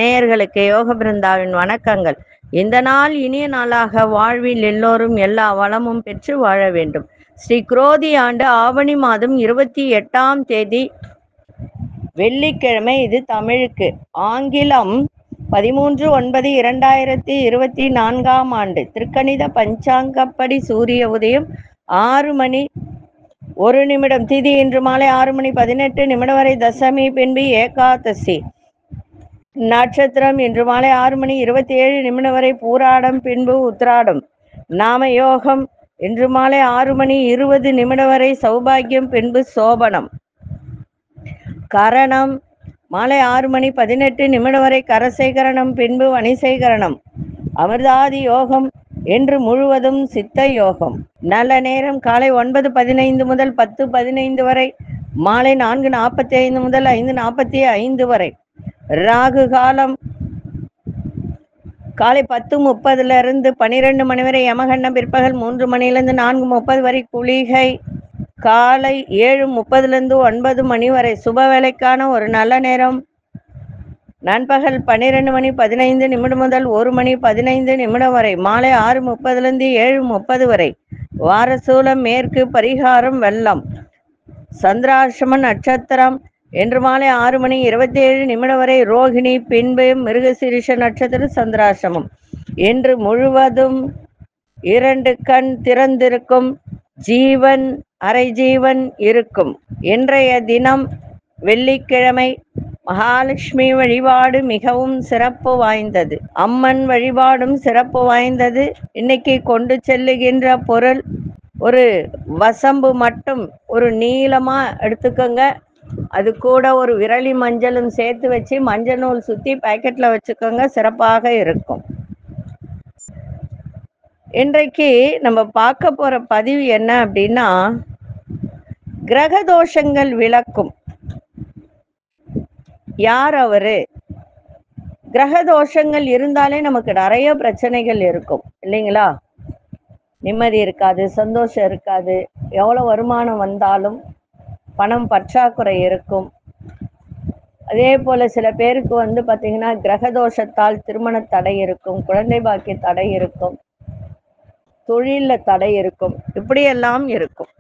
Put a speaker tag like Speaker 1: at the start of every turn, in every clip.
Speaker 1: நேயர்களுக்கு யோக பிருந்தாவின் வணக்கங்கள் இந்த நாள் இனிய நாளாக வாழ்வில் எல்லோரும் எல்லா வளமும் பெற்று வாழ வேண்டும் ஸ்ரீ குரோதி ஆண்டு ஆவணி மாதம் இருபத்தி எட்டாம் தேதி வெள்ளிக்கிழமை இது தமிழுக்கு ஆங்கிலம் பதிமூன்று ஒன்பது இரண்டாயிரத்தி இருபத்தி நான்காம் ஆண்டு திருக்கணித பஞ்சாங்கப்படி சூரிய உதயம் ஆறு மணி ஒரு நிமிடம் திதி இன்று மாலை ஆறு மணி பதினெட்டு நிமிடம் வரை தசமி பின்பு ஏகாதசி நட்சத்திரம் இன்று மாலை ஆறு மணி இருபத்தி ஏழு நிமிடம் வரை பூராடம் பின்பு உத்ராடம் நாம யோகம் இன்று மாலை ஆறு மணி இருபது நிமிடம் வரை சௌபாகியம் பின்பு சோபனம் கரணம் மாலை ஆறு மணி பதினெட்டு நிமிடம் வரை கரசேகரணம் பின்பு வணிசேகரணம் அமிர்தாதி யோகம் என்று முழுவதும் சித்த யோகம் நல்ல நேரம் காலை ஒன்பது பதினைந்து முதல் பத்து பதினைந்து வரை மாலை நான்கு நாற்பத்தி ஐந்து முதல் ஐந்து நாற்பத்தி ஐந்து வரை ராகு காலம் காலை பத்து முப்பதுல இருந்து பனிரெண்டு மணி வரை யமகண்டம் பிற்பகல் மூன்று மணிலிருந்து நான்கு முப்பது வரை குளிகை காலை ஏழு முப்பதுலேருந்து ஒன்பது மணி வரை சுப வேலைக்கான ஒரு நல்ல நேரம் நண்பகல் பன்னிரெண்டு மணி பதினைந்து நிமிடம் முதல் ஒரு மணி பதினைந்து நிமிடம் வரை மாலை ஆறு முப்பதுலேருந்து ஏழு முப்பது வரை வாரசூலம் மேற்கு பரிகாரம் வெள்ளம் சந்திராசிரம நட்சத்திரம் இன்று மாலை ஆறு மணி இருபத்தி ஏழு நிமிடம் வரை ரோகிணி பின்பு மிருகசீரிஷ நட்சத்திர சந்திராசிரமம் இன்று முழுவதும் இரண்டு கண் திறந்திருக்கும் ஜீவன் அரை ஜீவன் இருக்கும் இன்றைய தினம் வெள்ளிக்கிழமை மகாலட்சுமி வழிபாடு மிகவும் சிறப்பு வாய்ந்தது அம்மன் வழிபாடும் சிறப்பு வாய்ந்தது இன்னைக்கு கொண்டு செல்லுகின்ற பொருள் ஒரு வசம்பு மட்டும் ஒரு நீளமா எடுத்துக்கோங்க அது கூட ஒரு விரலி மஞ்சளும் சேர்த்து வச்சு மஞ்சள் நூல் சுத்தி பாக்கெட்ல வச்சுக்கோங்க சிறப்பாக இருக்கும் இன்றைக்கு நம்ம பார்க்க போற பதிவு என்ன அப்படின்னா கிரக தோஷங்கள் விளக்கும் யார் அவரு கிரக தோஷங்கள் இருந்தாலே நமக்கு நிறைய பிரச்சனைகள் இருக்கும் இல்லைங்களா நிம்மதி இருக்காது சந்தோஷம் இருக்காது எவ்வளோ வருமானம் வந்தாலும் பணம் பற்றாக்குறை இருக்கும் அதே போல சில பேருக்கு வந்து பார்த்தீங்கன்னா கிரக தோஷத்தால் திருமண தடை இருக்கும் குழந்தை பாக்கிய தடை இருக்கும் தொழில தடை இருக்கும் இப்படியெல்லாம் இருக்கும்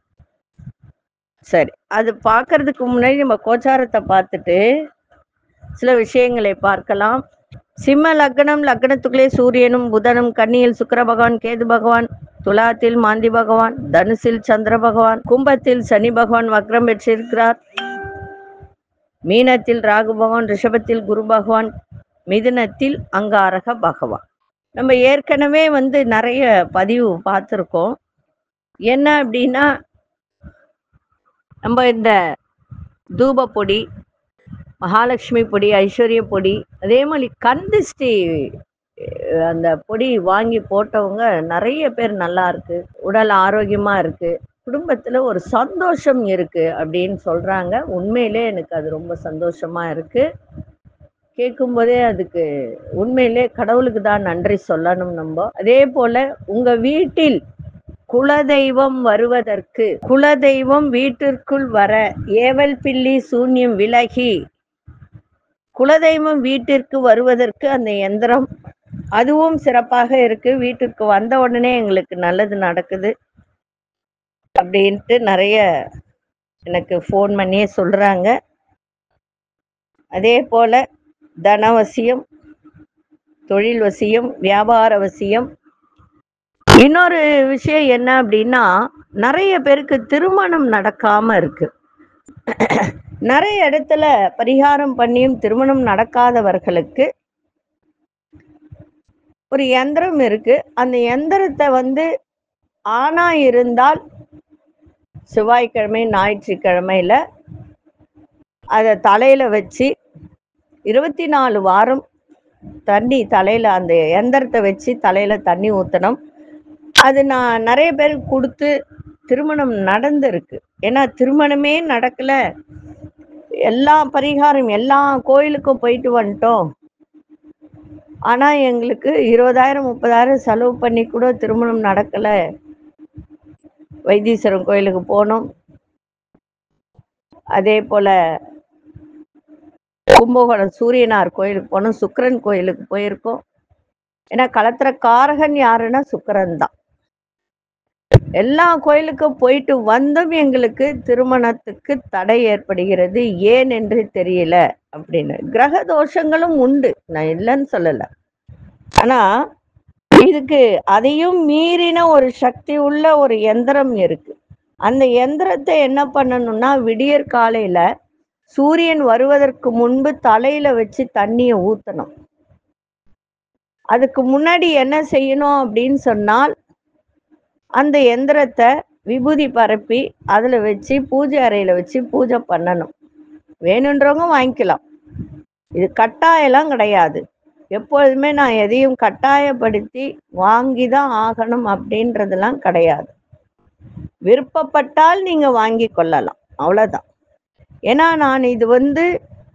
Speaker 1: சரி அது பார்க்கறதுக்கு முன்னாடி நம்ம கோச்சாரத்தை பார்த்துட்டு சில விஷயங்களை பார்க்கலாம் சிம்ம லக்னம் லக்னத்துக்குள்ளே சூரியனும் புதனும் கன்னியில் சுக்கிர பகவான் கேது பகவான் துலாத்தில் மாந்தி பகவான் தனுசில் சந்திர பகவான் கும்பத்தில் சனி பகவான் வக்ரம் பெற்றிருக்கிறார் மீனத்தில் ராகு பகவான் ரிஷபத்தில் குரு பகவான் மிதுனத்தில் அங்காரக பகவான் நம்ம ஏற்கனவே வந்து நிறைய பதிவு பார்த்துருக்கோம் என்ன அப்படின்னா நம்ம இந்த தூப பொடி மகாலட்சுமி பொடி ஐஸ்வர்ய பொடி அதே மாதிரி கந்திஷ்டி அஹ், அந்த பொடி வாங்கி போட்டவங்க நிறைய பேர் நல்லா இருக்கு உடல் ஆரோக்கியமா இருக்கு குடும்பத்துல ஒரு சந்தோஷம் இருக்கு அப்படின்னு சொல்றாங்க உண்மையிலே எனக்கு அது ரொம்ப சந்தோஷமா இருக்கு கேட்கும்போதே அதுக்கு உண்மையிலே கடவுளுக்கு தான் நன்றி சொல்லணும் நம்ம அதே போல உங்க வீட்டில் குலதெய்வம் வருவதற்கு குலதெய்வம் வீட்டிற்குள் வர ஏவல் பில்லி சூன்யம் விலகி குலதெய்வம் வீட்டிற்கு வருவதற்கு அந்த எந்திரம் அதுவும் சிறப்பாக இருக்கு வீட்டிற்கு வந்த உடனே எங்களுக்கு நல்லது நடக்குது அப்படின்ட்டு நிறைய எனக்கு ஃபோன் பண்ணியே சொல்றாங்க அதே போல தனவசியம் தொழில் வசியம் வியாபார வசியம் இன்னொரு விஷயம் என்ன அப்படின்னா நிறைய பேருக்கு திருமணம் நடக்காம இருக்கு நிறைய இடத்துல பரிகாரம் பண்ணியும் திருமணம் நடக்காதவர்களுக்கு ஒரு யந்திரம் இருக்கு அந்த யந்திரத்தை வந்து ஆணா இருந்தால் செவ்வாய்க்கிழமை ஞாயிற்றுக்கிழமையில அதை தலையில வச்சு இருபத்தி நாலு வாரம் தண்ணி தலையில அந்த எந்திரத்தை வச்சு தலையில தண்ணி ஊத்தணும் அது நான் நிறைய பேருக்கு கொடுத்து திருமணம் நடந்திருக்கு ஏன்னா திருமணமே நடக்கல எல்லா பரிகாரம் எல்லா கோயிலுக்கும் போயிட்டு வந்துட்டோம் ஆனா எங்களுக்கு இருபதாயிரம் முப்பதாயிரம் செலவு பண்ணி கூட திருமணம் நடக்கல வைத்தீஸ்வரன் கோயிலுக்கு போனோம் அதே போல கும்பகோணம் சூரியனார் கோயிலுக்கு போனோம் சுக்கிரன் கோயிலுக்கு போயிருக்கோம் ஏன்னா களத்திர காரகன் யாருன்னா சுக்கிரன் தான் எல்லா கோயிலுக்கும் போயிட்டு வந்தும் எங்களுக்கு திருமணத்துக்கு தடை ஏற்படுகிறது ஏன் என்று தெரியல அப்படின்னு கிரக தோஷங்களும் உண்டு நான் இல்லைன்னு சொல்லல ஆனா இதுக்கு அதையும் மீறின ஒரு சக்தி உள்ள ஒரு எந்திரம் இருக்கு அந்த எந்திரத்தை என்ன பண்ணணும்னா விடியற் காலையில சூரியன் வருவதற்கு முன்பு தலையில வச்சு தண்ணியை ஊத்தணும் அதுக்கு முன்னாடி என்ன செய்யணும் அப்படின்னு சொன்னால் அந்த எந்திரத்தை விபூதி பரப்பி அதில் வச்சு பூஜை அறையில் வச்சு பூஜை பண்ணணும் வேணுன்றவங்க வாங்கிக்கலாம் இது கட்டாயம்லாம் கிடையாது எப்பொழுதுமே நான் எதையும் கட்டாயப்படுத்தி வாங்கி தான் ஆகணும் அப்படின்றதெல்லாம் கிடையாது விருப்பப்பட்டால் நீங்க வாங்கி கொள்ளலாம் அவ்வளவுதான் ஏன்னா நான் இது வந்து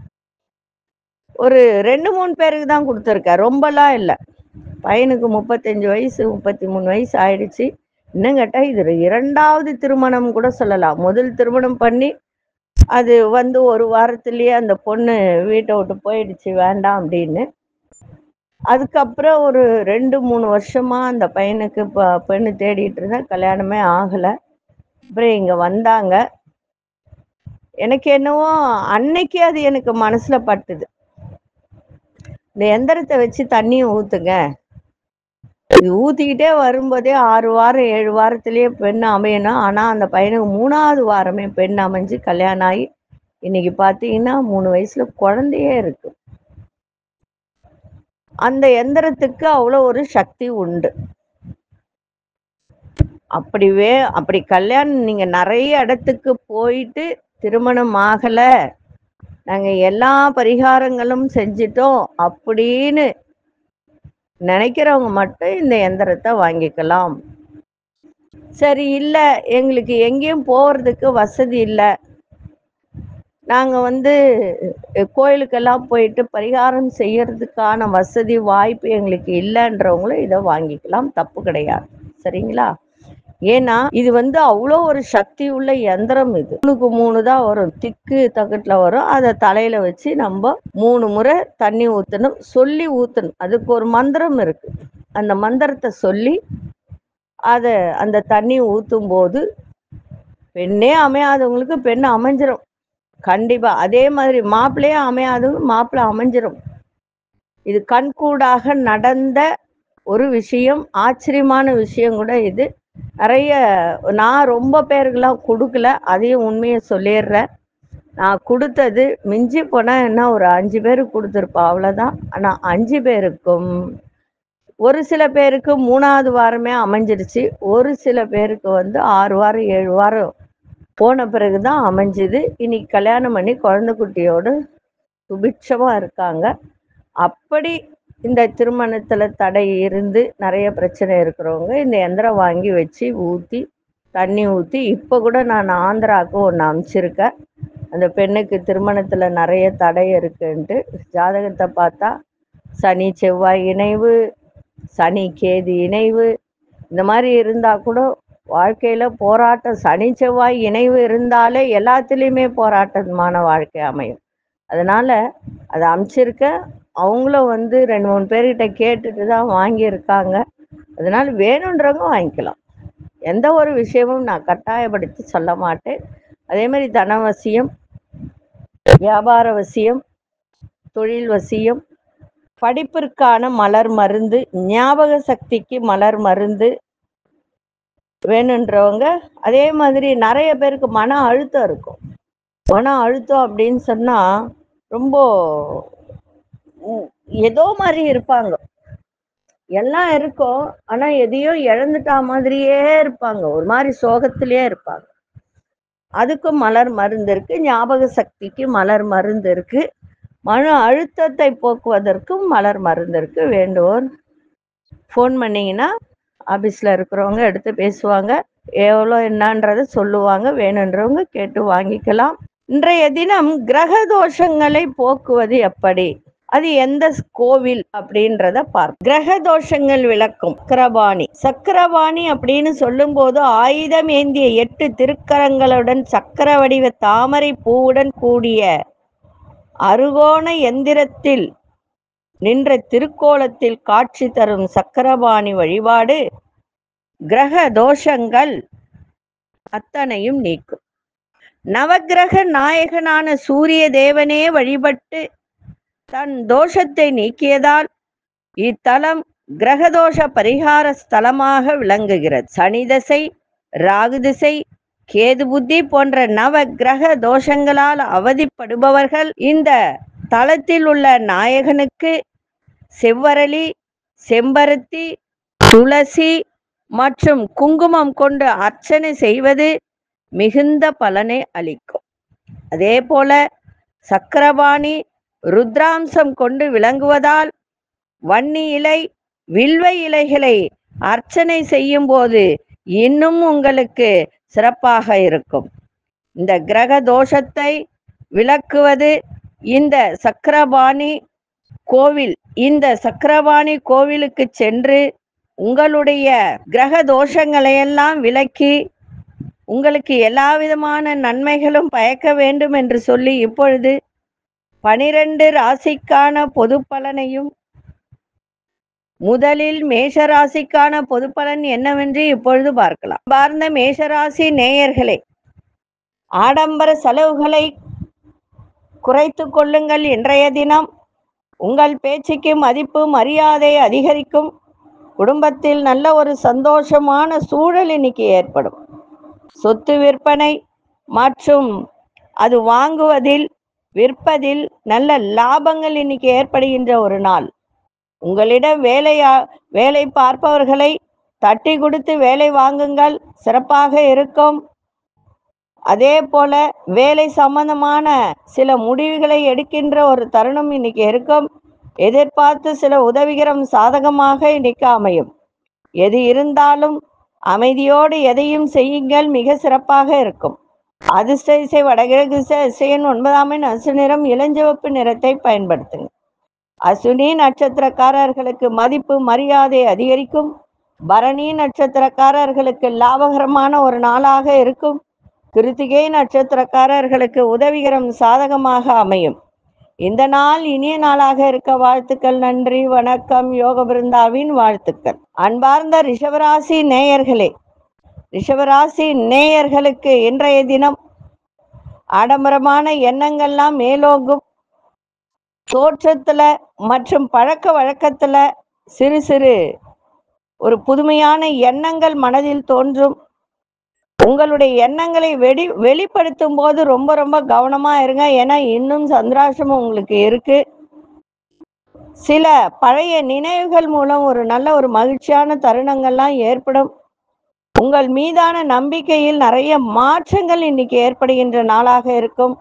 Speaker 1: ஒரு ரெண்டு மூணு பேருக்கு தான் கொடுத்துருக்கேன் ரொம்பலாம் இல்லை பையனுக்கு முப்பத்தஞ்சு வயசு முப்பத்தி மூணு வயசு ஆயிடுச்சு இன்னும் கேட்டால் இது இரண்டாவது திருமணம் கூட சொல்லலாம் முதல் திருமணம் பண்ணி அது வந்து ஒரு வாரத்திலேயே அந்த பொண்ணு வீட்டை விட்டு போயிடுச்சு வேண்டாம் அப்படின்னு அதுக்கப்புறம் ஒரு ரெண்டு மூணு வருஷமா அந்த பையனுக்கு இப்போ பெண்ணு தேடிட்டு இருந்தேன் கல்யாணமே ஆகலை அப்புறம் இங்கே வந்தாங்க எனக்கு என்னவோ அன்னைக்கு அது எனக்கு மனசுல பட்டுது இந்த எந்திரத்தை வச்சு தண்ணியை ஊத்துங்க இது ஊத்திக்கிட்டே வரும்போதே ஆறு வாரம் ஏழு வாரத்திலேயே பெண் அமையணும் ஆனா அந்த பையனுக்கு மூணாவது வாரமே பெண் அமைஞ்சு கல்யாணம் ஆகி இன்னைக்கு பாத்தீங்கன்னா மூணு வயசுல குழந்தையே இருக்கு அந்த எந்திரத்துக்கு அவ்வளோ ஒரு சக்தி உண்டு அப்படிவே அப்படி கல்யாணம் நீங்க நிறைய இடத்துக்கு போயிட்டு திருமணம் ஆகல நாங்க எல்லா பரிகாரங்களும் செஞ்சிட்டோம் அப்படின்னு நினைக்கிறவங்க மட்டும் இந்த எந்திரத்தை வாங்கிக்கலாம் சரி இல்ல எங்களுக்கு எங்கேயும் போறதுக்கு வசதி இல்லை நாங்க வந்து அஹ், கோயிலுக்கெல்லாம் போயிட்டு பரிகாரம் செய்யறதுக்கான வசதி வாய்ப்பு எங்களுக்கு இல்லைன்றவங்களும் இதை வாங்கிக்கலாம் தப்பு கிடையாது சரிங்களா ஏன்னா இது வந்து அவ்வளோ ஒரு சக்தி உள்ள எந்திரம் இது மூணுக்கு மூணு தான் வரும் திக்கு தகட்டுல வரும் அதை தலையில வச்சு நம்ம மூணு முறை தண்ணி ஊற்றணும் சொல்லி ஊற்றணும் அதுக்கு ஒரு மந்திரம் இருக்கு அந்த மந்திரத்தை சொல்லி அதை அந்த தண்ணி ஊற்றும் போது பெண்ணே அமையாதவங்களுக்கு பெண் அமைஞ்சிரும் கண்டிப்பா அதே மாதிரி மாப்பிள்ளையே அமையாதவங்க மாப்பிள்ளை அமைஞ்சிரும் இது கண்கூடாக நடந்த ஒரு விஷயம் ஆச்சரியமான விஷயம் கூட இது நிறைய நான் ரொம்ப பேருக்கெல்லாம் கொடுக்கல அதையும் உண்மையை சொல்லிடுறேன் நான் கொடுத்தது மிஞ்சி போனால் என்ன ஒரு அஞ்சு பேருக்கு கொடுத்துருப்பா அவ்வளோதான் ஆனால் அஞ்சு பேருக்கும் ஒரு சில பேருக்கு மூணாவது வாரமே அமைஞ்சிருச்சு ஒரு சில பேருக்கு வந்து ஆறு வாரம் ஏழு வாரம் போன பிறகு தான் அமைஞ்சுது இன்னைக்கு கல்யாணம் பண்ணி குழந்தை குட்டியோடு சுபிட்சமாக இருக்காங்க அப்படி இந்த திருமணத்தில் தடை இருந்து நிறைய பிரச்சனை இருக்கிறவங்க இந்த எந்திரம் வாங்கி வச்சு ஊற்றி தண்ணி ஊற்றி இப்போ கூட நான் ஆந்திராவுக்கு ஒன்று அனுப்பிச்சிருக்கேன் அந்த பெண்ணுக்கு திருமணத்தில் நிறைய தடை இருக்குன்ட்டு ஜாதகத்தை பார்த்தா சனி செவ்வாய் இணைவு சனி கேது இணைவு இந்த மாதிரி இருந்தால் கூட வாழ்க்கையில் போராட்டம் சனி செவ்வாய் இணைவு இருந்தாலே எல்லாத்துலேயுமே போராட்டமான வாழ்க்கை அமையும் அதனால் அதை அனுப்பிச்சிருக்கேன் அவங்களும் வந்து ரெண்டு மூணு பேர்கிட்ட கேட்டுட்டு தான் வாங்கியிருக்காங்க அதனால வேணுன்றவங்க வாங்கிக்கலாம் எந்த ஒரு விஷயமும் நான் கட்டாயப்படுத்தி சொல்ல மாட்டேன் அதே மாதிரி தனவசியம் வியாபார வசியம் தொழில் வசியம் படிப்பிற்கான மலர் மருந்து ஞாபக சக்திக்கு மலர் மருந்து வேணுன்றவங்க அதே மாதிரி நிறைய பேருக்கு மன அழுத்தம் இருக்கும் மன அழுத்தம் அப்படின்னு சொன்னா ரொம்ப உம், ஏதோ மாதிரி இருப்பாங்க எல்லாம் இருக்கும் ஆனா எதையோ இழந்துட்டா மாதிரியே இருப்பாங்க ஒரு மாதிரி சோகத்திலேயே இருப்பாங்க அதுக்கும் மலர் மருந்து இருக்கு ஞாபக சக்திக்கு மலர் மருந்து இருக்கு மன அழுத்தத்தை போக்குவதற்கும் மலர் மருந்து இருக்கு வேண்டுவோர் ஃபோன் பண்ணீங்கன்னா ஆபீஸ்ல இருக்கிறவங்க எடுத்து பேசுவாங்க எவ்வளோ என்னன்றதை சொல்லுவாங்க வேணுன்றவங்க கேட்டு வாங்கிக்கலாம் இன்றைய தினம் கிரக தோஷங்களை போக்குவது எப்படி அது எந்த கோவில் அப்படின்றத பார்ப்போம் கிரக தோஷங்கள் விளக்கும் சக்கரபாணி சக்கரபாணி அப்படின்னு சொல்லும்போது ஆயுதம் ஏந்திய எட்டு திருக்கரங்களுடன் சக்கர வடிவ தாமரை பூவுடன் கூடிய அருகோண எந்திரத்தில் நின்ற திருக்கோலத்தில் காட்சி தரும் சக்கரபாணி வழிபாடு கிரக தோஷங்கள் அத்தனையும் நீக்கும் நவக்கிரக நாயகனான சூரிய தேவனே வழிபட்டு தன் தோஷத்தை நீக்கியதால் இத்தலம் கிரகதோஷ பரிகார ஸ்தலமாக விளங்குகிறது சனி தசை ராகு திசை கேது புத்தி போன்ற நவ கிரக தோஷங்களால் அவதிப்படுபவர்கள் இந்த தலத்தில் உள்ள நாயகனுக்கு செவ்வரளி செம்பருத்தி துளசி மற்றும் குங்குமம் கொண்டு அர்ச்சனை செய்வது மிகுந்த பலனை அளிக்கும் அதே போல சக்கரபாணி ருத்ராம்சம் கொண்டு விளங்குவதால் வன்னி இலை வில்வ இலைகளை அர்ச்சனை செய்யும் போது இன்னும் உங்களுக்கு சிறப்பாக இருக்கும் இந்த கிரக தோஷத்தை விளக்குவது இந்த சக்கரபாணி கோவில் இந்த சக்கரபாணி கோவிலுக்கு சென்று உங்களுடைய கிரக தோஷங்களையெல்லாம் விலக்கி உங்களுக்கு எல்லா விதமான நன்மைகளும் பயக்க வேண்டும் என்று சொல்லி இப்பொழுது பனிரெண்டு ராசிக்கான பொது பலனையும் முதலில் மேஷராசிக்கான பொது பலன் என்னவென்று இப்பொழுது பார்க்கலாம் பார்ந்த மேஷராசி நேயர்களே ஆடம்பர செலவுகளை குறைத்து கொள்ளுங்கள் இன்றைய தினம் உங்கள் பேச்சுக்கு மதிப்பு மரியாதை அதிகரிக்கும் குடும்பத்தில் நல்ல ஒரு சந்தோஷமான சூழல் இன்னைக்கு ஏற்படும் சொத்து விற்பனை மற்றும் அது வாங்குவதில் விற்பதில் நல்ல லாபங்கள் இன்னைக்கு ஏற்படுகின்ற ஒரு நாள் உங்களிடம் வேலையா வேலை பார்ப்பவர்களை தட்டி கொடுத்து வேலை வாங்குங்கள் சிறப்பாக இருக்கும் அதே போல வேலை சம்பந்தமான சில முடிவுகளை எடுக்கின்ற ஒரு தருணம் இன்னைக்கு இருக்கும் எதிர்பார்த்து சில உதவிகரம் சாதகமாக இன்னைக்கு அமையும் எது இருந்தாலும் அமைதியோடு எதையும் செய்யுங்கள் மிக சிறப்பாக இருக்கும் அதிர்ஷ்ட இசை வடகிழக்கு திசை இசையின் ஒன்பதாம் எண் அசு நிறம் இளஞ்சிவப்பு நிறத்தை பயன்படுத்துங்க அசுனி நட்சத்திரக்காரர்களுக்கு மதிப்பு மரியாதை அதிகரிக்கும் பரணி நட்சத்திரக்காரர்களுக்கு லாபகரமான ஒரு நாளாக இருக்கும் கிருத்திகை நட்சத்திரக்காரர்களுக்கு உதவிகரம் சாதகமாக அமையும் இந்த நாள் இனிய நாளாக இருக்க வாழ்த்துக்கள் நன்றி வணக்கம் யோக பிருந்தாவின் வாழ்த்துக்கள் அன்பார்ந்த ரிஷபராசி நேயர்களே ரிஷபராசி நேயர்களுக்கு இன்றைய தினம் ஆடம்பரமான எண்ணங்கள்லாம் மேலோங்கும் தோற்றத்துல மற்றும் பழக்க வழக்கத்துல சிறு சிறு ஒரு புதுமையான எண்ணங்கள் மனதில் தோன்றும் உங்களுடைய எண்ணங்களை வெடி வெளிப்படுத்தும் போது ரொம்ப ரொம்ப கவனமா இருங்க ஏன்னா இன்னும் சந்திராசிரமம் உங்களுக்கு இருக்கு சில பழைய நினைவுகள் மூலம் ஒரு நல்ல ஒரு மகிழ்ச்சியான தருணங்கள்லாம் ஏற்படும் உங்கள் மீதான நம்பிக்கையில் நிறைய மாற்றங்கள் இன்னைக்கு ஏற்படுகின்ற நாளாக இருக்கும்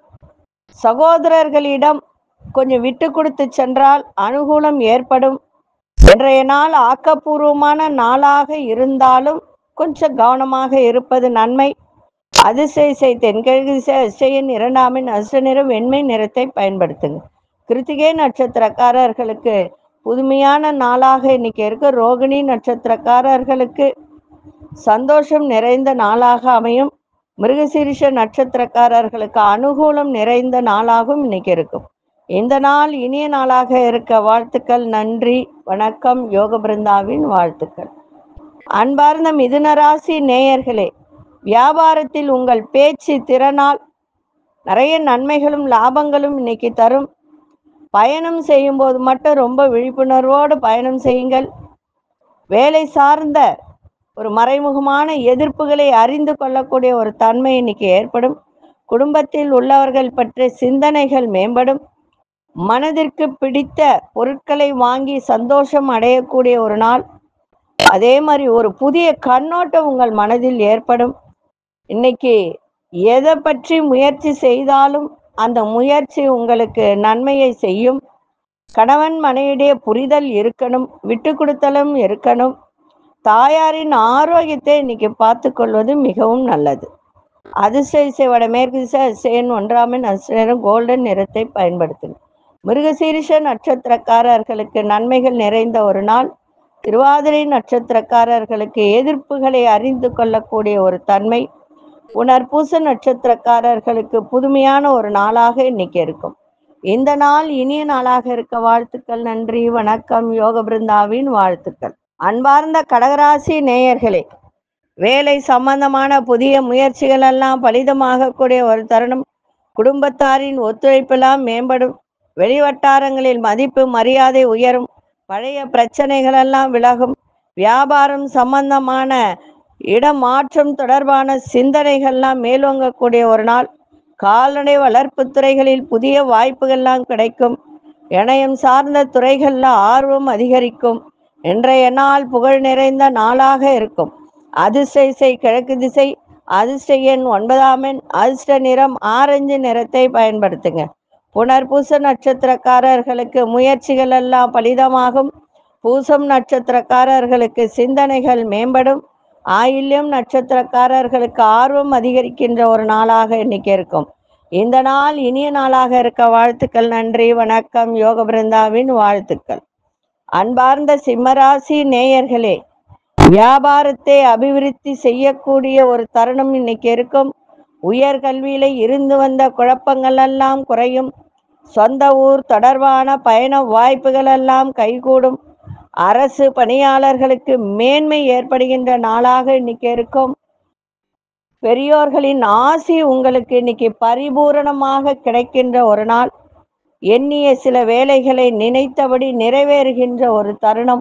Speaker 1: சகோதரர்களிடம் கொஞ்சம் விட்டு கொடுத்து சென்றால் அனுகூலம் ஏற்படும் இன்றைய நாள் ஆக்கப்பூர்வமான நாளாக இருந்தாலும் கொஞ்சம் கவனமாக இருப்பது நன்மை அதிசய தென்கிழக்கு திசை அதிசயின் இரண்டாமின் அசு நிற வெண்மை நிறத்தை பயன்படுத்துங்க கிருத்திகை நட்சத்திரக்காரர்களுக்கு புதுமையான நாளாக இன்னைக்கு இருக்கு ரோகிணி நட்சத்திரக்காரர்களுக்கு சந்தோஷம் நிறைந்த நாளாக அமையும் மிருகசீரிஷ நட்சத்திரக்காரர்களுக்கு அனுகூலம் நிறைந்த நாளாகவும் இன்னைக்கு இருக்கும் இந்த நாள் இனிய நாளாக இருக்க வாழ்த்துக்கள் நன்றி வணக்கம் யோக பிருந்தாவின் வாழ்த்துக்கள் அன்பார்ந்த மிதுன ராசி நேயர்களே வியாபாரத்தில் உங்கள் பேச்சு திறனால் நிறைய நன்மைகளும் லாபங்களும் இன்னைக்கு தரும் பயணம் செய்யும்போது மட்டும் ரொம்ப விழிப்புணர்வோடு பயணம் செய்யுங்கள் வேலை சார்ந்த ஒரு மறைமுகமான எதிர்ப்புகளை அறிந்து கொள்ளக்கூடிய ஒரு தன்மை இன்னைக்கு ஏற்படும் குடும்பத்தில் உள்ளவர்கள் பற்றிய சிந்தனைகள் மேம்படும் மனதிற்கு பிடித்த பொருட்களை வாங்கி சந்தோஷம் அடையக்கூடிய ஒரு நாள் அதே மாதிரி ஒரு புதிய கண்ணோட்டம் உங்கள் மனதில் ஏற்படும் இன்னைக்கு எதை பற்றி முயற்சி செய்தாலும் அந்த முயற்சி உங்களுக்கு நன்மையை செய்யும் கணவன் மனைவிடைய புரிதல் இருக்கணும் விட்டு கொடுத்தலும் இருக்கணும் தாயாரின் ஆரோக்கியத்தை இன்னைக்கு பார்த்து கொள்வது மிகவும் நல்லது அதிசய வடமேற்கு திசை அதிசயன் ஒன்றாமின் அதிசயம் கோல்டன் நிறத்தை பயன்படுத்துங்க மிருகசீரிஷ நட்சத்திரக்காரர்களுக்கு நன்மைகள் நிறைந்த ஒரு நாள் திருவாதிரை நட்சத்திரக்காரர்களுக்கு எதிர்ப்புகளை அறிந்து கொள்ளக்கூடிய ஒரு தன்மை உணர்பூச நட்சத்திரக்காரர்களுக்கு புதுமையான ஒரு நாளாக இன்னைக்கு இருக்கும் இந்த நாள் இனிய நாளாக இருக்க வாழ்த்துக்கள் நன்றி வணக்கம் யோக பிருந்தாவின் வாழ்த்துக்கள் அன்பார்ந்த கடகராசி நேயர்களே வேலை சம்பந்தமான புதிய முயற்சிகள் எல்லாம் பலிதமாகக்கூடிய ஒரு தருணம் குடும்பத்தாரின் ஒத்துழைப்பெல்லாம் மேம்படும் வெளிவட்டாரங்களில் மதிப்பு மரியாதை உயரும் பழைய பிரச்சனைகள் எல்லாம் விலகும் வியாபாரம் சம்பந்தமான இடமாற்றம் தொடர்பான சிந்தனைகள்லாம் மேலோங்கக்கூடிய ஒரு நாள் கால்நடை வளர்ப்பு துறைகளில் புதிய வாய்ப்புகள்லாம் கிடைக்கும் இணையம் சார்ந்த துறைகளில் ஆர்வம் அதிகரிக்கும் இன்றைய நாள் புகழ் நிறைந்த நாளாக இருக்கும் அதிர்ஷ்ட இசை கிழக்கு திசை அதிர்ஷ்ட எண் ஒன்பதாம் எண் அதிர்ஷ்ட நிறம் ஆரஞ்சு நிறத்தை பயன்படுத்துங்க புனர்பூச நட்சத்திரக்காரர்களுக்கு முயற்சிகள் எல்லாம் பலிதமாகும் பூசம் நட்சத்திரக்காரர்களுக்கு சிந்தனைகள் மேம்படும் ஆயில்யம் நட்சத்திரக்காரர்களுக்கு ஆர்வம் அதிகரிக்கின்ற ஒரு நாளாக இன்னைக்கு இருக்கும் இந்த நாள் இனிய நாளாக இருக்க வாழ்த்துக்கள் நன்றி வணக்கம் யோக பிருந்தாவின் வாழ்த்துக்கள் அன்பார்ந்த சிம்மராசி நேயர்களே வியாபாரத்தை அபிவிருத்தி செய்யக்கூடிய ஒரு தருணம் இன்னைக்கு இருக்கும் உயர்கல்வியில இருந்து வந்த குழப்பங்கள் எல்லாம் குறையும் சொந்த ஊர் தொடர்பான பயண வாய்ப்புகள் எல்லாம் கைகூடும் அரசு பணியாளர்களுக்கு மேன்மை ஏற்படுகின்ற நாளாக இன்னைக்கு இருக்கும் பெரியோர்களின் ஆசி உங்களுக்கு இன்னைக்கு பரிபூரணமாக கிடைக்கின்ற ஒரு நாள் எண்ணிய சில வேலைகளை நினைத்தபடி நிறைவேறுகின்ற ஒரு தருணம்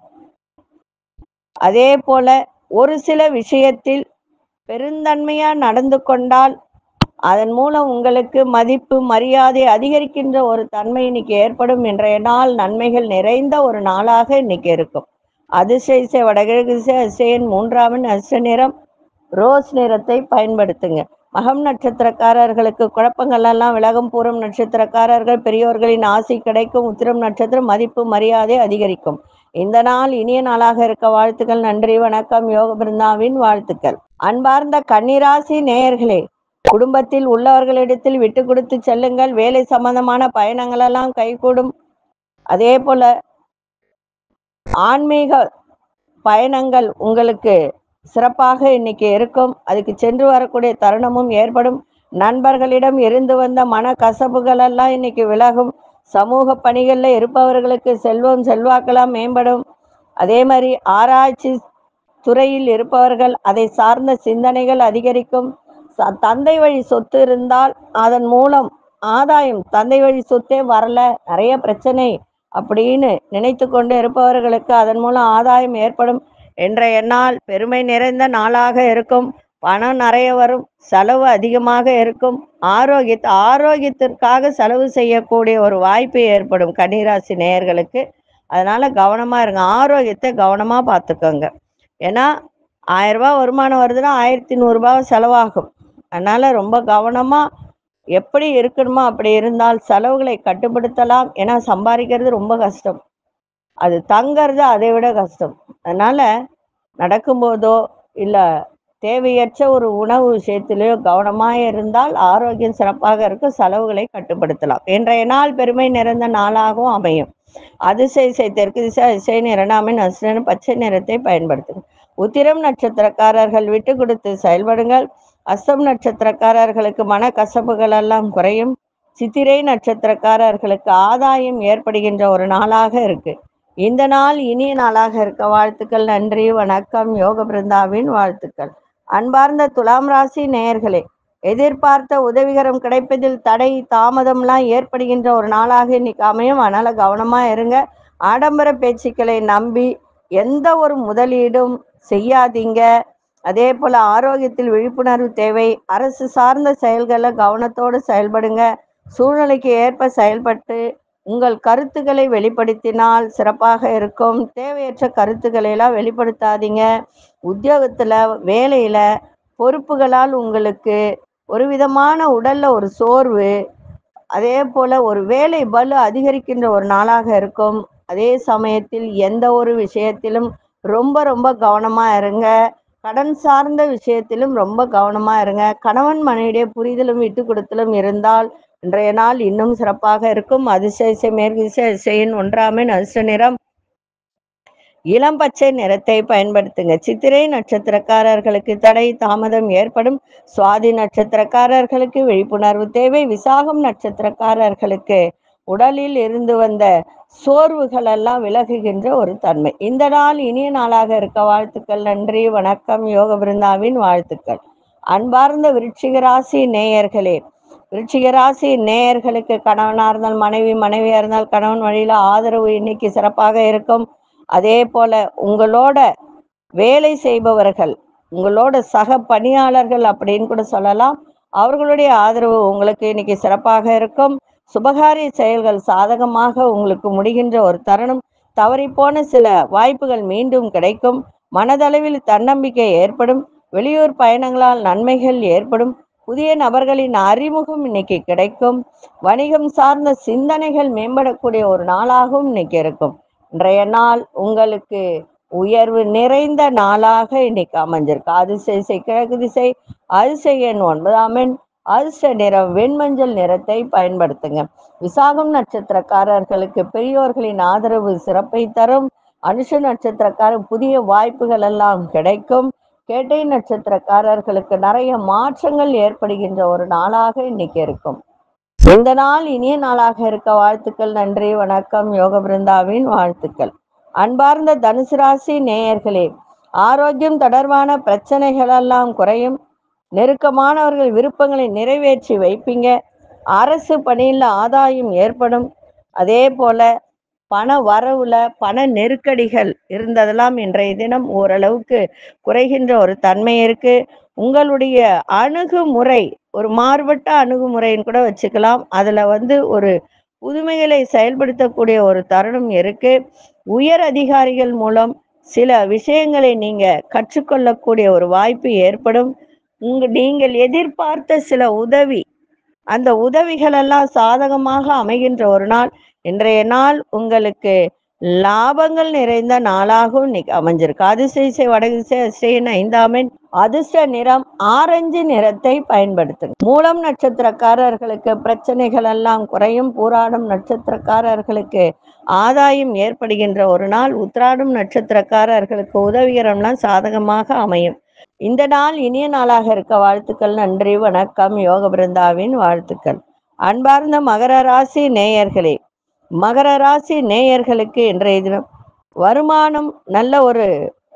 Speaker 1: அதே போல ஒரு சில விஷயத்தில் பெருந்தன்மையா நடந்து கொண்டால் அதன் மூலம் உங்களுக்கு மதிப்பு மரியாதை அதிகரிக்கின்ற ஒரு தன்மை இன்னைக்கு ஏற்படும் இன்றைய நாள் நன்மைகள் நிறைந்த ஒரு நாளாக இன்னைக்கு இருக்கும் அதிசய வடகிழக்கு திசை அதிசயன் மூன்றாமின் அச நிறம் ரோஸ் நிறத்தை பயன்படுத்துங்க மகம் நட்சத்திரக்காரர்களுக்கு குழப்பங்கள் எல்லாம் விலகும் பூரம் நட்சத்திரக்காரர்கள் பெரியோர்களின் ஆசி கிடைக்கும் உத்திரம் நட்சத்திரம் மதிப்பு மரியாதை அதிகரிக்கும் இந்த நாள் இனிய நாளாக இருக்க வாழ்த்துக்கள் நன்றி வணக்கம் யோக பிருந்தாவின் வாழ்த்துக்கள் அன்பார்ந்த கன்னிராசி நேயர்களே குடும்பத்தில் உள்ளவர்களிடத்தில் விட்டு கொடுத்து செல்லுங்கள் வேலை சம்பந்தமான பயணங்கள் எல்லாம் கைகூடும் அதே போல ஆன்மீக பயணங்கள் உங்களுக்கு சிறப்பாக இன்னைக்கு இருக்கும் அதுக்கு சென்று வரக்கூடிய தருணமும் ஏற்படும் நண்பர்களிடம் இருந்து வந்த மன கசப்புகள் எல்லாம் இன்னைக்கு விலகும் சமூக பணிகளில் இருப்பவர்களுக்கு செல்வம் செல்வாக்கெல்லாம் மேம்படும் அதே மாதிரி ஆராய்ச்சி துறையில் இருப்பவர்கள் அதை சார்ந்த சிந்தனைகள் அதிகரிக்கும் ச- தந்தை வழி சொத்து இருந்தால் அதன் மூலம் ஆதாயம் தந்தை வழி சொத்தே வரல நிறைய பிரச்சனை அப்படின்னு நினைத்து கொண்டு இருப்பவர்களுக்கு அதன் மூலம் ஆதாயம் ஏற்படும் இன்றைய நாள் பெருமை நிறைந்த நாளாக இருக்கும் பணம் நிறைய வரும் செலவு அதிகமாக இருக்கும் ஆரோக்கிய ஆரோக்கியத்திற்காக செலவு செய்யக்கூடிய ஒரு வாய்ப்பு ஏற்படும் கன்னிராசி நேயர்களுக்கு அதனால கவனமா இருங்க ஆரோக்கியத்தை கவனமா பார்த்துக்கோங்க ஏன்னா ஆயிரம் ரூபாய் வருமானம் வருதுன்னா ஆயிரத்தி நூறுரூபா செலவாகும் அதனால ரொம்ப கவனமா எப்படி இருக்கணுமோ அப்படி இருந்தால் செலவுகளை கட்டுப்படுத்தலாம் ஏன்னா சம்பாதிக்கிறது ரொம்ப கஷ்டம் அது தங்கறது அதை விட கஷ்டம் அதனால நடக்கும்போதோ இல்லை தேவையற்ற ஒரு உணவு விஷயத்திலேயோ கவனமாக இருந்தால் ஆரோக்கியம் சிறப்பாக இருக்கும் செலவுகளை கட்டுப்படுத்தலாம் இன்றைய நாள் பெருமை நிறைந்த நாளாகவும் அமையும் அதிசய இசை தெற்கு திசை அதிசய நிறனாமின் அசுரன் பச்சை நிறத்தை பயன்படுத்துங்க உத்திரம் நட்சத்திரக்காரர்கள் விட்டு கொடுத்து செயல்படுங்கள் அஸ்தம் நட்சத்திரக்காரர்களுக்கு மன கசப்புகள் எல்லாம் குறையும் சித்திரை நட்சத்திரக்காரர்களுக்கு ஆதாயம் ஏற்படுகின்ற ஒரு நாளாக இருக்கு இந்த நாள் இனிய நாளாக இருக்க வாழ்த்துக்கள் நன்றி வணக்கம் யோக பிருந்தாவின் வாழ்த்துக்கள் அன்பார்ந்த துலாம் ராசி நேயர்களே எதிர்பார்த்த உதவிகரம் கிடைப்பதில் தடை தாமதம்லாம் ஏற்படுகின்ற ஒரு நாளாக இன்னைக்கு அமையும் அதனால கவனமா இருங்க ஆடம்பர பேச்சுக்களை நம்பி எந்த ஒரு முதலீடும் செய்யாதீங்க அதே போல ஆரோக்கியத்தில் விழிப்புணர்வு தேவை அரசு சார்ந்த செயல்களை கவனத்தோடு செயல்படுங்க சூழ்நிலைக்கு ஏற்ப செயல்பட்டு உங்கள் கருத்துக்களை வெளிப்படுத்தினால் சிறப்பாக இருக்கும் தேவையற்ற கருத்துக்களை எல்லாம் வெளிப்படுத்தாதீங்க உத்தியோகத்துல வேலையில பொறுப்புகளால் உங்களுக்கு ஒரு விதமான உடல்ல ஒரு சோர்வு அதே போல ஒரு வேலை பலு அதிகரிக்கின்ற ஒரு நாளாக இருக்கும் அதே சமயத்தில் எந்த ஒரு விஷயத்திலும் ரொம்ப ரொம்ப கவனமா இருங்க கடன் சார்ந்த விஷயத்திலும் ரொம்ப கவனமா இருங்க கணவன் மனைவிடைய புரிதலும் விட்டு கொடுத்தலும் இருந்தால் இன்றைய நாள் இன்னும் சிறப்பாக இருக்கும் அதிசய மேற்கு திசை அதிசயின் ஒன்றாமின் அதிர்ஷ்ட நிறம் இளம் பச்சை நிறத்தை பயன்படுத்துங்க சித்திரை நட்சத்திரக்காரர்களுக்கு தடை தாமதம் ஏற்படும் சுவாதி நட்சத்திரக்காரர்களுக்கு விழிப்புணர்வு தேவை விசாகம் நட்சத்திரக்காரர்களுக்கு உடலில் இருந்து வந்த சோர்வுகள் எல்லாம் விலகுகின்ற ஒரு தன்மை இந்த நாள் இனிய நாளாக இருக்க வாழ்த்துக்கள் நன்றி வணக்கம் யோக பிருந்தாவின் வாழ்த்துக்கள் அன்பார்ந்த விருச்சிக ராசி நேயர்களே விருச்சிக ராசி நேயர்களுக்கு கணவனா இருந்தால் மனைவி மனைவியா இருந்தால் கணவன் வழியில ஆதரவு இன்னைக்கு சிறப்பாக இருக்கும் அதே போல உங்களோட வேலை செய்பவர்கள் உங்களோட சக பணியாளர்கள் அப்படின்னு கூட சொல்லலாம் அவர்களுடைய ஆதரவு உங்களுக்கு இன்னைக்கு சிறப்பாக இருக்கும் சுபகாரிய செயல்கள் சாதகமாக உங்களுக்கு முடிகின்ற ஒரு தருணம் தவறிப்போன சில வாய்ப்புகள் மீண்டும் கிடைக்கும் மனதளவில் தன்னம்பிக்கை ஏற்படும் வெளியூர் பயணங்களால் நன்மைகள் ஏற்படும் புதிய நபர்களின் அறிமுகம் இன்னைக்கு கிடைக்கும் வணிகம் சார்ந்த சிந்தனைகள் மேம்படக்கூடிய ஒரு நாளாகவும் இன்னைக்கு இருக்கும் இன்றைய நாள் உங்களுக்கு உயர்வு நிறைந்த நாளாக இன்னைக்கு அமைஞ்சிருக்கு அதிசய கிழக்கு திசை அதிசய எண் ஒன்பதாம் எண் அதிர்ஷ்ட நிறம் வெண்மஞ்சள் நிறத்தை பயன்படுத்துங்க விசாகம் நட்சத்திரக்காரர்களுக்கு பெரியோர்களின் ஆதரவு சிறப்பை தரும் அனுஷ நட்சத்திரக்காரர் புதிய வாய்ப்புகள் எல்லாம் கிடைக்கும் கேட்டை நட்சத்திரக்காரர்களுக்கு நிறைய மாற்றங்கள் ஏற்படுகின்ற ஒரு நாளாக இன்னைக்கு இருக்கும் இந்த நாள் இனிய நாளாக இருக்க வாழ்த்துக்கள் நன்றி வணக்கம் யோக பிருந்தாவின் வாழ்த்துக்கள் அன்பார்ந்த தனுசு ராசி நேயர்களே ஆரோக்கியம் தொடர்பான பிரச்சனைகள் எல்லாம் குறையும் நெருக்கமானவர்கள் விருப்பங்களை நிறைவேற்றி வைப்பீங்க அரசு பணியில் ஆதாயம் ஏற்படும் அதே போல பண வரவுல பண நெருக்கடிகள் இருந்ததெல்லாம் இன்றைய தினம் ஓரளவுக்கு குறைகின்ற ஒரு தன்மை இருக்கு உங்களுடைய அணுகுமுறை ஒரு மாறுபட்ட அணுகுமுறைன்னு கூட வச்சுக்கலாம் அதுல வந்து ஒரு புதுமைகளை செயல்படுத்தக்கூடிய ஒரு தருணம் இருக்கு உயர் அதிகாரிகள் மூலம் சில விஷயங்களை நீங்க கற்றுக்கொள்ளக்கூடிய ஒரு வாய்ப்பு ஏற்படும் உங்க நீங்கள் எதிர்பார்த்த சில உதவி அந்த உதவிகள் எல்லாம் சாதகமாக அமைகின்ற ஒரு நாள் இன்றைய நாள் உங்களுக்கு லாபங்கள் நிறைந்த நாளாகவும் இன்னைக்கு அமைஞ்சிருக்கு அதிசய வடதிசை அதிசயன் ஐந்தாமின் அதிர்ஷ்ட நிறம் ஆரஞ்சு நிறத்தை பயன்படுத்துங்க மூலம் நட்சத்திரக்காரர்களுக்கு பிரச்சனைகள் எல்லாம் குறையும் பூராடம் நட்சத்திரக்காரர்களுக்கு ஆதாயம் ஏற்படுகின்ற ஒரு நாள் உத்ராடம் நட்சத்திரக்காரர்களுக்கு உதவிகரம்லாம் சாதகமாக அமையும் இந்த நாள் இனிய நாளாக இருக்க வாழ்த்துக்கள் நன்றி வணக்கம் யோக பிருந்தாவின் வாழ்த்துக்கள் அன்பார்ந்த மகர ராசி நேயர்களே மகர ராசி நேயர்களுக்கு இன்றைய தினம் வருமானம் நல்ல ஒரு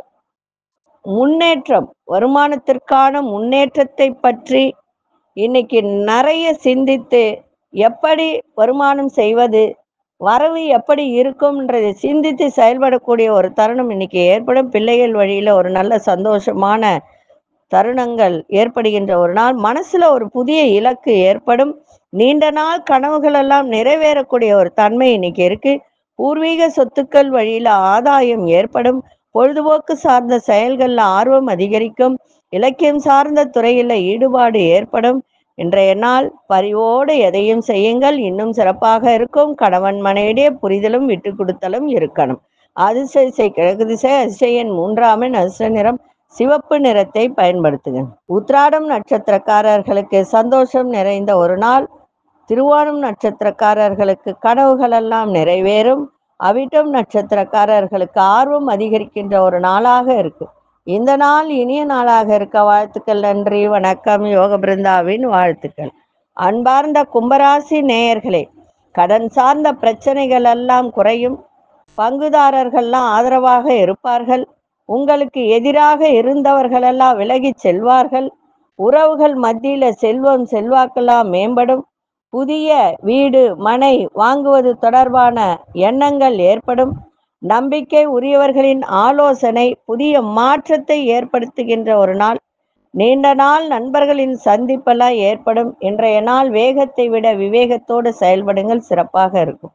Speaker 1: முன்னேற்றம் வருமானத்திற்கான முன்னேற்றத்தை பற்றி இன்னைக்கு நிறைய சிந்தித்து எப்படி வருமானம் செய்வது வரவு எப்படி இருக்கும்ன்றதை சிந்தித்து செயல்படக்கூடிய ஒரு தருணம் இன்னைக்கு ஏற்படும் பிள்ளைகள் வழியில ஒரு நல்ல சந்தோஷமான தருணங்கள் ஏற்படுகின்ற ஒரு நாள் மனசுல ஒரு புதிய இலக்கு ஏற்படும் நீண்ட நாள் கனவுகள் எல்லாம் நிறைவேறக்கூடிய ஒரு தன்மை இன்னைக்கு இருக்கு பூர்வீக சொத்துக்கள் வழியில ஆதாயம் ஏற்படும் பொழுதுபோக்கு சார்ந்த செயல்கள்ல ஆர்வம் அதிகரிக்கும் இலக்கியம் சார்ந்த துறையில ஈடுபாடு ஏற்படும் இன்றைய நாள் பரிவோடு எதையும் செய்யுங்கள் இன்னும் சிறப்பாக இருக்கும் கணவன் மனைவிடைய புரிதலும் விட்டு கொடுத்தலும் இருக்கணும் அதிசய கிழக்கு திசை அதிசயன் மூன்றாமின் அதிர்ஷ்ட நிறம் சிவப்பு நிறத்தை பயன்படுத்துங்க உத்ராடம் நட்சத்திரக்காரர்களுக்கு சந்தோஷம் நிறைந்த ஒரு நாள் திருவோணம் நட்சத்திரக்காரர்களுக்கு கனவுகள் எல்லாம் நிறைவேறும் அவிட்டம் நட்சத்திரக்காரர்களுக்கு ஆர்வம் அதிகரிக்கின்ற ஒரு நாளாக இருக்கு இந்த நாள் இனிய நாளாக இருக்க வாழ்த்துக்கள் நன்றி வணக்கம் யோக பிருந்தாவின் வாழ்த்துக்கள் அன்பார்ந்த கும்பராசி நேயர்களே கடன் சார்ந்த பிரச்சனைகள் எல்லாம் குறையும் பங்குதாரர்கள்லாம் ஆதரவாக இருப்பார்கள் உங்களுக்கு எதிராக இருந்தவர்களெல்லாம் விலகி செல்வார்கள் உறவுகள் மத்தியில செல்வம் செல்வாக்கெல்லாம் மேம்படும் புதிய வீடு மனை வாங்குவது தொடர்பான எண்ணங்கள் ஏற்படும் நம்பிக்கை உரியவர்களின் ஆலோசனை புதிய மாற்றத்தை ஏற்படுத்துகின்ற ஒரு நாள் நீண்ட நாள் நண்பர்களின் சந்திப்பெல்லாம் ஏற்படும் இன்றைய நாள் வேகத்தை விட விவேகத்தோடு செயல்படுங்கள் சிறப்பாக இருக்கும்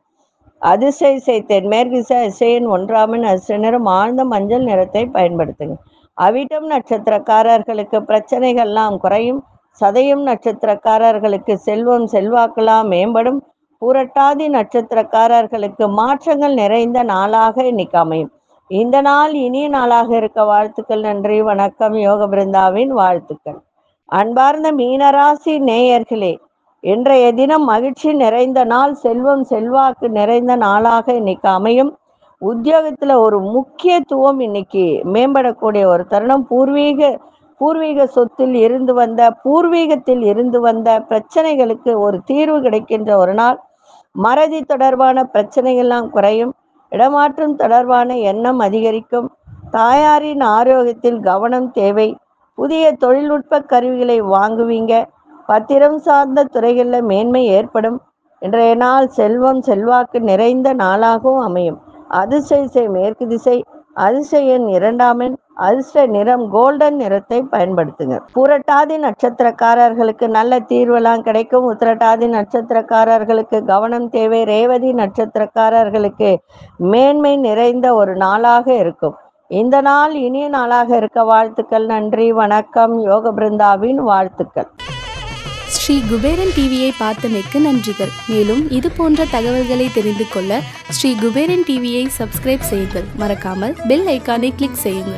Speaker 1: அதிசய தென்மேற்கு இசையின் ஒன்றாமின் அதிர்ஷ்ட நிறம் ஆழ்ந்த மஞ்சள் நிறத்தை பயன்படுத்துங்க அவிட்டம் நட்சத்திரக்காரர்களுக்கு பிரச்சனைகள்லாம் குறையும் சதயம் நட்சத்திரக்காரர்களுக்கு செல்வம் செல்வாக்கெல்லாம் மேம்படும் பூரட்டாதி நட்சத்திரக்காரர்களுக்கு மாற்றங்கள் நிறைந்த நாளாக இன்னைக்கு அமையும் இந்த நாள் இனிய நாளாக இருக்க வாழ்த்துக்கள் நன்றி வணக்கம் யோக பிருந்தாவின் வாழ்த்துக்கள் அன்பார்ந்த மீனராசி நேயர்களே இன்றைய தினம் மகிழ்ச்சி நிறைந்த நாள் செல்வம் செல்வாக்கு நிறைந்த நாளாக இன்னைக்கு அமையும் உத்தியோகத்துல ஒரு முக்கியத்துவம் இன்னைக்கு மேம்படக்கூடிய ஒரு தருணம் பூர்வீக பூர்வீக சொத்தில் இருந்து வந்த பூர்வீகத்தில் இருந்து வந்த பிரச்சனைகளுக்கு ஒரு தீர்வு கிடைக்கின்ற ஒரு நாள் மறதி தொடர்பான பிரச்சனைகள்லாம் குறையும் இடமாற்றம் தொடர்பான எண்ணம் அதிகரிக்கும் தாயாரின் ஆரோக்கியத்தில் கவனம் தேவை புதிய தொழில்நுட்ப கருவிகளை வாங்குவீங்க பத்திரம் சார்ந்த துறைகளில் மேன்மை ஏற்படும் இன்றைய நாள் செல்வம் செல்வாக்கு நிறைந்த நாளாகவும் அமையும் அதிசய மேற்கு திசை அதிசய எண் இரண்டாம் எண் அதிர்ஷ்ட நிறம் கோல்டன் நிறத்தை பயன்படுத்துங்க புரட்டாதி நட்சத்திரக்காரர்களுக்கு நல்ல தீர்வெல்லாம் கிடைக்கும் உத்திரட்டாதி நட்சத்திரக்காரர்களுக்கு கவனம் தேவை ரேவதி நட்சத்திரக்காரர்களுக்கு மேன்மை நிறைந்த ஒரு நாளாக இருக்கும் இந்த நாள் இனிய நாளாக இருக்க வாழ்த்துக்கள் நன்றி வணக்கம் யோக பிருந்தாவின் வாழ்த்துக்கள்
Speaker 2: ஸ்ரீ குபேரன் டிவியை பார்த்தமைக்கு நன்றிகள் மேலும் இது போன்ற தகவல்களை தெரிந்து கொள்ள ஸ்ரீ குபேரன் டிவியை சப்ஸ்கிரைப் செய்யுங்கள் மறக்காமல் பெல் ஐக்கானை கிளிக் செய்யுங்கள்